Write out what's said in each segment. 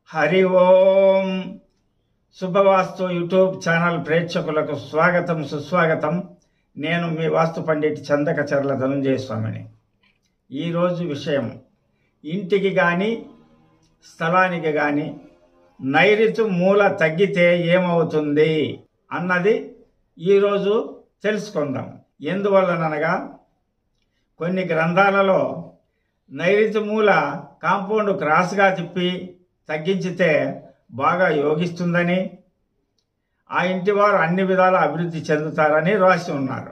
హరి ఓం శుభవాస్తు YouTube channel ప్రేక్షకులకు స్వాగతం సుస్వాగతం నేను మీ వాస్తు పండిట్ చందకచర్ల ధనుంజయ స్వామిని ఈరోజు విషయం ఇంటికి కానీ స్థలానికి కానీ నైరుతి మూల తగ్గితే ఏమవుతుంది అన్నది ఈరోజు తెలుసుకుందాం ఎందువల్లనగా కొన్ని గ్రంథాలలో నైరుతి మూల కాంపౌండ్ క్రాస్గా తిప్పి తగ్గించితే బాగా యోగిస్తుందని ఆ ఇంటి వారు అన్ని విధాల అభివృద్ధి చెందుతారని రాసి ఉన్నారు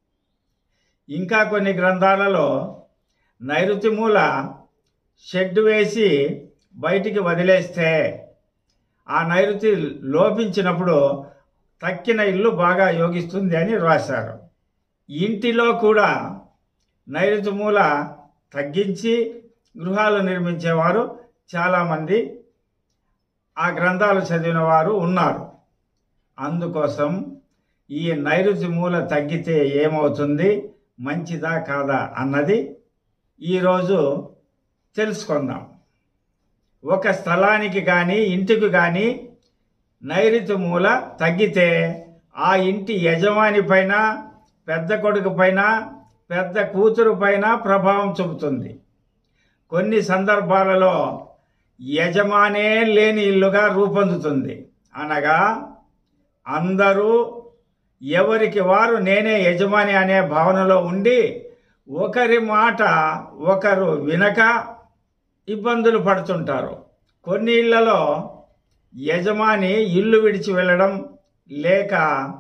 ఇంకా కొన్ని గ్రంథాలలో నైరుతి మూల షెడ్ వేసి బయటికి వదిలేస్తే ఆ నైరుతి లోపించినప్పుడు తక్కిన ఇల్లు బాగా యోగిస్తుంది అని రాశారు ఇంటిలో కూడా నైరుతి మూల తగ్గించి గృహాలు నిర్మించేవారు చాలామంది ఆ గ్రంథాలు చదివిన వారు ఉన్నారు అందుకోసం ఈ నైరుతి మూల తగ్గితే ఏమవుతుంది మంచిదా కాదా అన్నది ఈరోజు తెలుసుకుందాం ఒక స్థలానికి కానీ ఇంటికి కానీ నైరుతి మూల తగ్గితే ఆ ఇంటి యజమాని పైన పెద్ద కొడుకు పైన పెద్ద కూతురు పైన ప్రభావం చూపుతుంది కొన్ని సందర్భాలలో యజమానే లేని ఇల్లుగా రూపొందుతుంది అనగా అందరూ ఎవరికి వారు నేనే యజమాని అనే భావనలో ఉండి ఒకరి మాట ఒకరు వినక ఇబ్బందులు పడుతుంటారు కొన్ని ఇళ్లలో యజమాని ఇల్లు విడిచి వెళ్ళడం లేక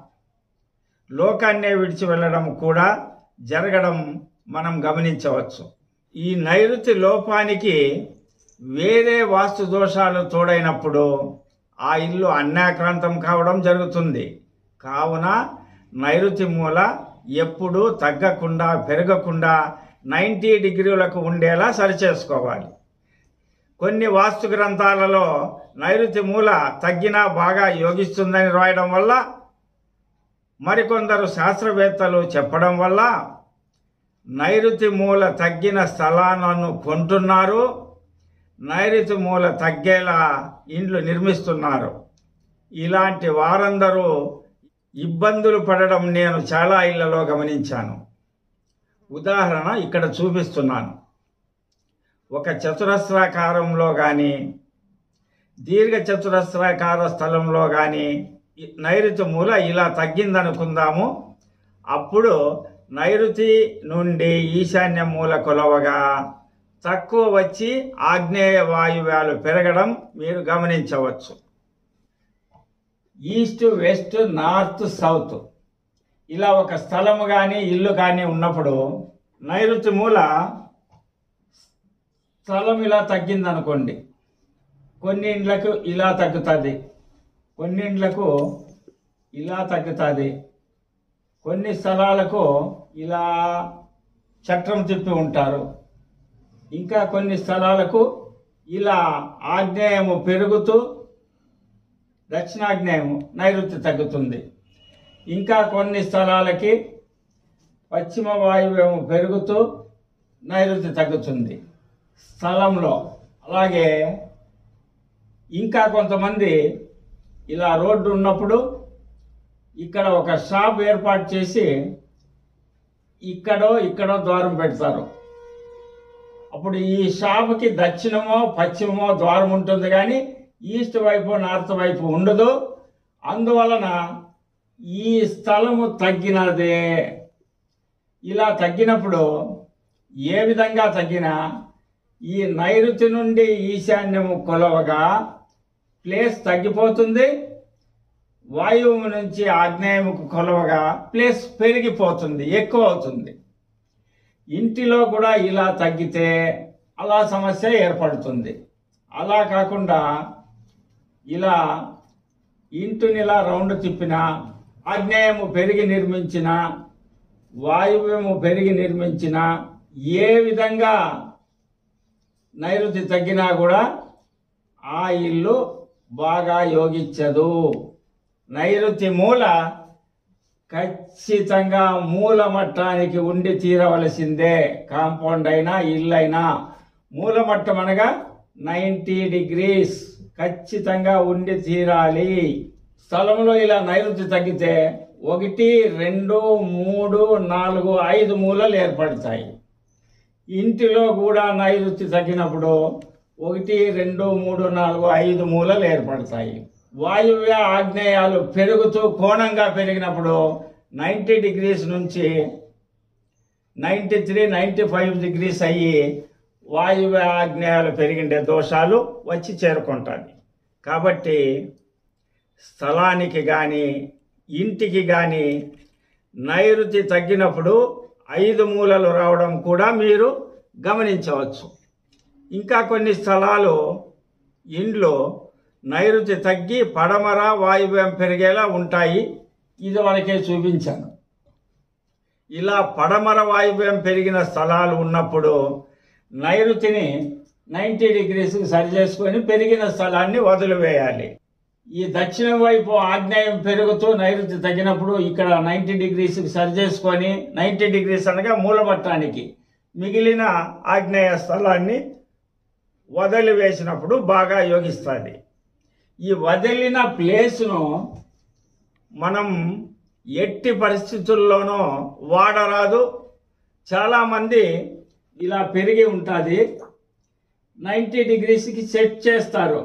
లోకాన్నే విడిచి వెళ్ళడం కూడా జరగడం మనం గమనించవచ్చు ఈ నైరుతి లోపానికి వేరే వాస్తు దోషాలు తోడైనప్పుడు ఆ ఇల్లు అన్యాక్రాంతం కావడం జరుగుతుంది కావున నైరుతి మూల ఎప్పుడూ తగ్గకుండా పెరగకుండా నైంటీ డిగ్రీలకు ఉండేలా సరిచేసుకోవాలి కొన్ని వాస్తు గ్రంథాలలో నైరుతి మూల తగ్గినా బాగా యోగిస్తుందని రాయడం వల్ల మరికొందరు శాస్త్రవేత్తలు చెప్పడం వల్ల నైరుతి మూల తగ్గిన స్థలాలను కొంటున్నారు నైరుతి మూల తగ్గేలా ఇండ్లు నిర్మిస్తున్నారు ఇలాంటి వారందరూ ఇబ్బందులు పడడం నేను చాలా ఇళ్లలో గమనించాను ఉదాహరణ ఇక్కడ చూపిస్తున్నాను ఒక చతురస్రాకారంలో కానీ దీర్ఘ చతురస్రాకార స్థలంలో కానీ నైరుతి మూల ఇలా తగ్గిందనుకుందాము అప్పుడు నైరుతి నుండి ఈశాన్య మూల కొలవగా తక్కువ వచ్చి ఆగ్నేయ వాయువ్యాలు పెరగడం మీరు గమనించవచ్చు ఈస్ట్ వెస్ట్ నార్త్ సౌత్ ఇలా ఒక స్థలము కానీ ఇల్లు కానీ ఉన్నప్పుడు నైరుతి మూల స్థలం ఇలా తగ్గిందనుకోండి కొన్ని ఇండ్లకు ఇలా తగ్గుతుంది కొన్ని ఇండ్లకు ఇలా తగ్గుతుంది కొన్ని స్థలాలకు ఇలా చట్రం తిప్పి ఉంటారు ఇంకా కొన్ని స్థలాలకు ఇలా ఆగ్నేయము పెరుగుతూ దక్షిణాగ్నేయము నైరుతి తగ్గుతుంది ఇంకా కొన్ని స్థలాలకి పశ్చిమ వాయువ్యము పెరుగుతూ నైరుతి తగ్గుతుంది స్థలంలో అలాగే ఇంకా కొంతమంది ఇలా రోడ్డు ఉన్నప్పుడు ఇక్కడ ఒక షాప్ ఏర్పాటు చేసి ఇక్కడో ఇక్కడో ద్వారం పెడతారు అప్పుడు ఈ షాపుకి దక్షిణమో పశ్చిమమో ద్వారం ఉంటుంది కానీ ఈస్ట్ వైపు నార్త్ వైపు ఉండదు అందువలన ఈ స్థలము తగ్గినదే ఇలా తగ్గినప్పుడు ఏ విధంగా తగ్గినా ఈ నైరుతి నుండి ఈశాన్యము కొలవగా ప్లేస్ తగ్గిపోతుంది వాయువు నుంచి ఆగ్నేయముకు కొలవగా ప్లేస్ పెరిగిపోతుంది ఎక్కువ అవుతుంది ఇంటిలో కూడా ఇలా తగ్గితే అలా సమస్య ఏర్పడుతుంది అలా కాకుండా ఇలా ఇంటిని ఇలా రౌండ్ తిప్పిన ఆగ్నేయము పెరిగి నిర్మించిన వాయువ్యము పెరిగి నిర్మించిన ఏ విధంగా నైరుతి తగ్గినా కూడా ఆ ఇల్లు బాగా యోగించదు నైరుతి మూల ఖచ్చితంగా మూల మట్టానికి ఉండి తీరవలసిందే కాంపౌండ్ అయినా ఇల్లు అయినా మూల మట్టం అనగా నైంటీ డిగ్రీస్ ఖచ్చితంగా ఉండి తీరాలి స్థలంలో ఇలా నైరుతి తగ్గితే ఒకటి రెండు మూడు నాలుగు ఐదు మూలలు ఏర్పడతాయి ఇంటిలో కూడా నైరుతి తగ్గినప్పుడు ఒకటి రెండు మూడు నాలుగు ఐదు మూలలు ఏర్పడతాయి వాయువ్య ఆగ్నేయాలు పెరుగుతూ కోణంగా పెరిగినప్పుడు నైంటీ డిగ్రీస్ నుంచి ninety three ninety five degrees అయ్యి వాయువ్య ఆగ్నేయాలు పెరిగిండే దోషాలు వచ్చి చేరుకుంటుంది కాబట్టి స్థలానికి కానీ ఇంటికి కానీ నైరుతి తగ్గినప్పుడు ఐదు మూలలు రావడం కూడా మీరు గమనించవచ్చు ఇంకా కొన్ని స్థలాలు ఇండ్లు నైరుతి తగ్గి పడమర వాయువ్యం పెరిగేలా ఉంటాయి ఇది వరకే చూపించాను ఇలా పడమర వాయువ్యం పెరిగిన స్థలాలు ఉన్నప్పుడు నైరుతిని నైంటీ డిగ్రీస్కి సరి చేసుకొని పెరిగిన స్థలాన్ని వదిలివేయాలి ఈ దక్షిణం వైపు ఆగ్నేయం పెరుగుతూ నైరుతి తగ్గినప్పుడు ఇక్కడ నైంటీ డిగ్రీస్కి సరి చేసుకొని నైంటీ డిగ్రీస్ అనగా మూలమట్టానికి మిగిలిన ఆగ్నేయ స్థలాన్ని వదిలివేసినప్పుడు బాగా యోగిస్తుంది ఈ వదిలిన ప్లేస్ను మనం ఎట్టి పరిస్థితుల్లోనూ వాడరాదు చాలామంది ఇలా పెరిగి ఉంటుంది నైంటీ డిగ్రీస్కి సెట్ చేస్తారు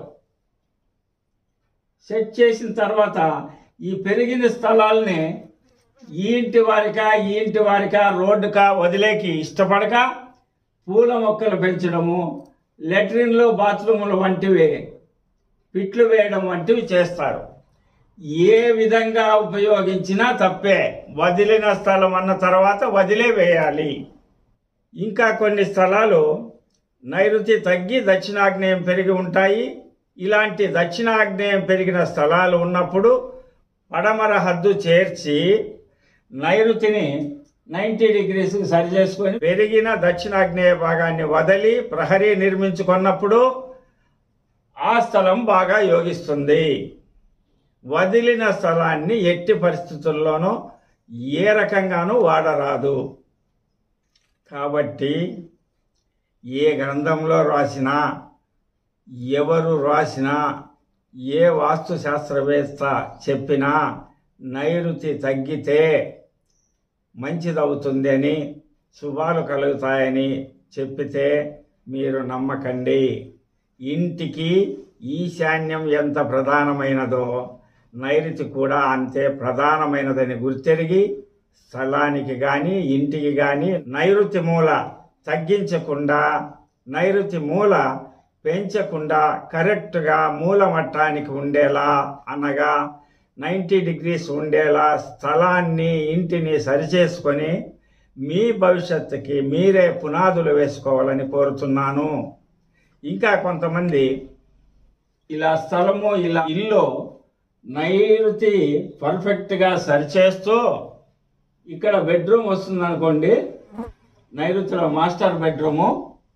సెట్ చేసిన తర్వాత ఈ పెరిగిన స్థలాల్ని ఈ ఇంటి వారికా ఈ ఇంటి వారికా రోడ్డుకా వదిలేకి ఇష్టపడక పూల మొక్కలు పెంచడము లెట్రిన్లు బాత్రూములు వంటివి పిట్లు వేయడం వంటివి చేస్తారు ఏ విధంగా ఉపయోగించినా తప్పే వదిలిన స్థలం అన్న తర్వాత వదిలే వేయాలి ఇంకా కొన్ని స్థలాలు నైరుతి తగ్గి దక్షిణాగ్నేయం పెరిగి ఉంటాయి ఇలాంటి దక్షిణాగ్నేయం పెరిగిన స్థలాలు ఉన్నప్పుడు పడమర హద్దు చేర్చి నైరుతిని నైంటీ డిగ్రీస్కి సరి చేసుకొని పెరిగిన దక్షిణాగ్నేయ భాగాన్ని వదిలి ప్రహరీ నిర్మించుకున్నప్పుడు ఆ స్థలం బాగా యోగిస్తుంది వదిలిన స్థలాన్ని ఎట్టి పరిస్థితుల్లోనూ ఏ రకంగానూ వాడరాదు కాబట్టి ఏ గ్రంథంలో రాసినా ఎవరు రాసినా ఏ వాస్తు శాస్త్రవేత్త చెప్పినా నైరుతి తగ్గితే మంచిదవుతుంది అని శుభాలు కలుగుతాయని చెప్పితే మీరు నమ్మకండి ఇంటికి ఈశాన్యం ఎంత ప్రధానమైనదో నైరుతి కూడా అంతే ప్రధానమైనదని గుర్తెరిగి స్థలానికి కానీ ఇంటికి కానీ నైరుతి మూల తగ్గించకుండా నైరుతి మూల పెంచకుండా కరెక్ట్గా మూల మట్టానికి ఉండేలా అనగా నైంటీ డిగ్రీస్ ఉండేలా స్థలాన్ని ఇంటిని సరిచేసుకొని మీ భవిష్యత్తుకి మీరే పునాదులు వేసుకోవాలని కోరుతున్నాను ఇంకా కొంతమంది ఇలా స్థలము ఇలా ఇల్లు నైరుతి పర్ఫెక్ట్గా సరిచేస్తూ ఇక్కడ బెడ్రూమ్ వస్తుంది అనుకోండి నైరుతిలో మాస్టర్ బెడ్రూము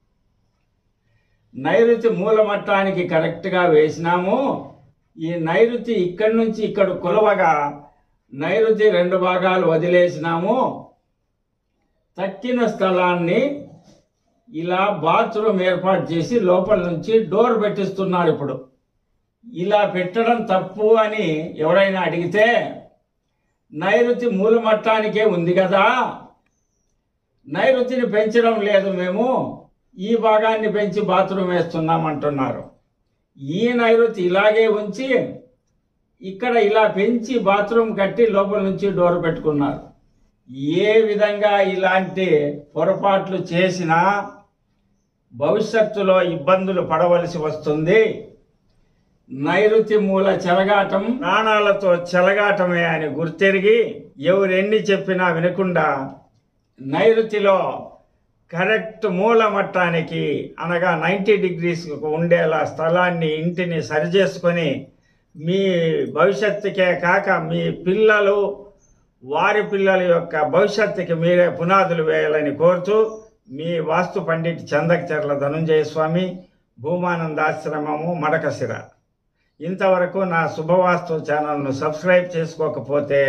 నైరుతి మూల మట్టానికి కరెక్ట్గా వేసినాము ఈ నైరుతి ఇక్కడి నుంచి ఇక్కడ కొలవగా నైరుతి రెండు భాగాలు వదిలేసినాము తక్కిన స్థలాన్ని ఇలా బాత్రూమ్ ఏర్పాటు చేసి లోపల నుంచి డోర్ పెట్టిస్తున్నారు ఇప్పుడు ఇలా పెట్టడం తప్పు అని ఎవరైనా అడిగితే నైరుతి మూల మట్టానికే ఉంది కదా నైరుతిని పెంచడం లేదు మేము ఈ భాగాన్ని పెంచి బాత్రూమ్ వేస్తున్నాం అంటున్నారు ఈ నైరుతి ఇలాగే ఉంచి ఇక్కడ ఇలా పెంచి బాత్రూమ్ కట్టి లోపల నుంచి డోర్ పెట్టుకున్నారు ఏ విధంగా ఇలాంటి పొరపాట్లు చేసినా భవిష్యత్తులో ఇబ్బందులు పడవలసి వస్తుంది నైరుతి మూల చెలగాటం ప్రాణాలతో చెలగాటమే అని గుర్తెరిగి ఎవరెన్ని చెప్పినా వినకుండా నైరుతిలో కరెక్ట్ మూల మట్టానికి అనగా నైంటీ డిగ్రీస్ ఉండేలా స్థలాన్ని ఇంటిని సరిచేసుకొని మీ భవిష్యత్తుకే కాక మీ పిల్లలు వారి పిల్లల యొక్క భవిష్యత్తుకి మీరే పునాదులు వేయాలని కోరుతూ మీ వాస్తు పండిట్ చందకచర్ల ధనుంజయ స్వామి భూమానందాశ్రమము మడకశిర ఇంతవరకు నా శుభవాస్తు ఛానల్ను సబ్స్క్రైబ్ చేసుకోకపోతే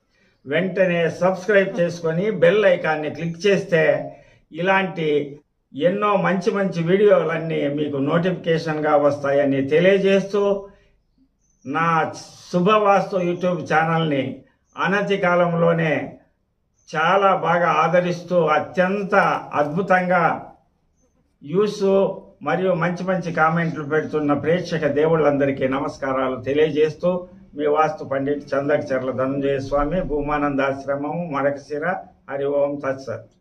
వెంటనే సబ్స్క్రైబ్ చేసుకొని బెల్ ఐకాన్ని క్లిక్ చేస్తే ఇలాంటి ఎన్నో మంచి మంచి వీడియోలన్నీ మీకు నోటిఫికేషన్గా వస్తాయని తెలియజేస్తూ నా శుభవాస్తు యూట్యూబ్ ఛానల్ని అనతి కాలంలోనే చాలా బాగా ఆదరిస్తూ అత్యంత అద్భుతంగా యూస్ మరియు మంచి మంచి కామెంట్లు పెడుతున్న ప్రేక్షక దేవుళ్ళందరికీ నమస్కారాలు తెలియజేస్తూ మీ వాస్తు పండిట్ చందకచర్ల ధనంజయ స్వామి భూమానందాశ్రమం మడకశిర హరి ఓం తత్సత్